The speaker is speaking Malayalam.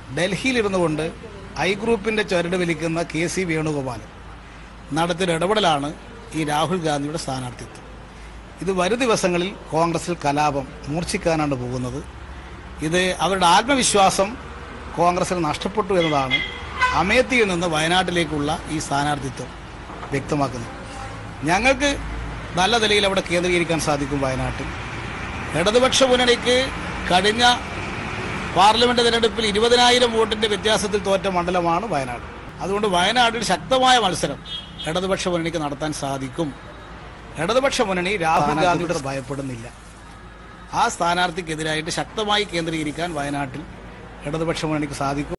ഡൽഹിയിലിരുന്നു കൊണ്ട് ഐ ഗ്രൂപ്പിന്റെ ചുരട് വലിക്കുന്ന കെ സി വേണുഗോപാൽ നടത്തിയൊരു ഇടപെടലാണ് ഈ രാഹുൽ ഗാന്ധിയുടെ സ്ഥാനാർത്ഥിത്വം ഇത് വരും ദിവസങ്ങളിൽ കോൺഗ്രസിൽ കലാപം മൂർച്ഛിക്കാനാണ് പോകുന്നത് ഇത് അവരുടെ ആത്മവിശ്വാസം കോൺഗ്രസിൽ നഷ്ടപ്പെട്ടു എന്നതാണ് അമേത്തിയിൽ നിന്ന് വയനാട്ടിലേക്കുള്ള ഈ സ്ഥാനാർത്ഥിത്വം വ്യക്തമാക്കുന്നത് ഞങ്ങൾക്ക് നല്ല നിലയിൽ അവിടെ കേന്ദ്രീകരിക്കാൻ സാധിക്കും വയനാട്ടിൽ ഇടതുപക്ഷ മുന്നണിക്ക് കഴിഞ്ഞ പാർലമെന്റ് തെരഞ്ഞെടുപ്പിൽ ഇരുപതിനായിരം വോട്ടിന്റെ വ്യത്യാസത്തിൽ തോറ്റ മണ്ഡലമാണ് വയനാട് അതുകൊണ്ട് വയനാട്ടിൽ ശക്തമായ മത്സരം ഇടതുപക്ഷ മുന്നണിക്ക് നടത്താൻ സാധിക്കും ഇടതുപക്ഷ മുന്നണി രാഹുൽ ഗാന്ധിയുടെ ഭയപ്പെടുന്നില്ല ആ സ്ഥാനാർത്ഥിക്കെതിരായിട്ട് ശക്തമായി കേന്ദ്രീകരിക്കാൻ വയനാട്ടിൽ ഇടതുപക്ഷ മുന്നണിക്ക് സാധിക്കും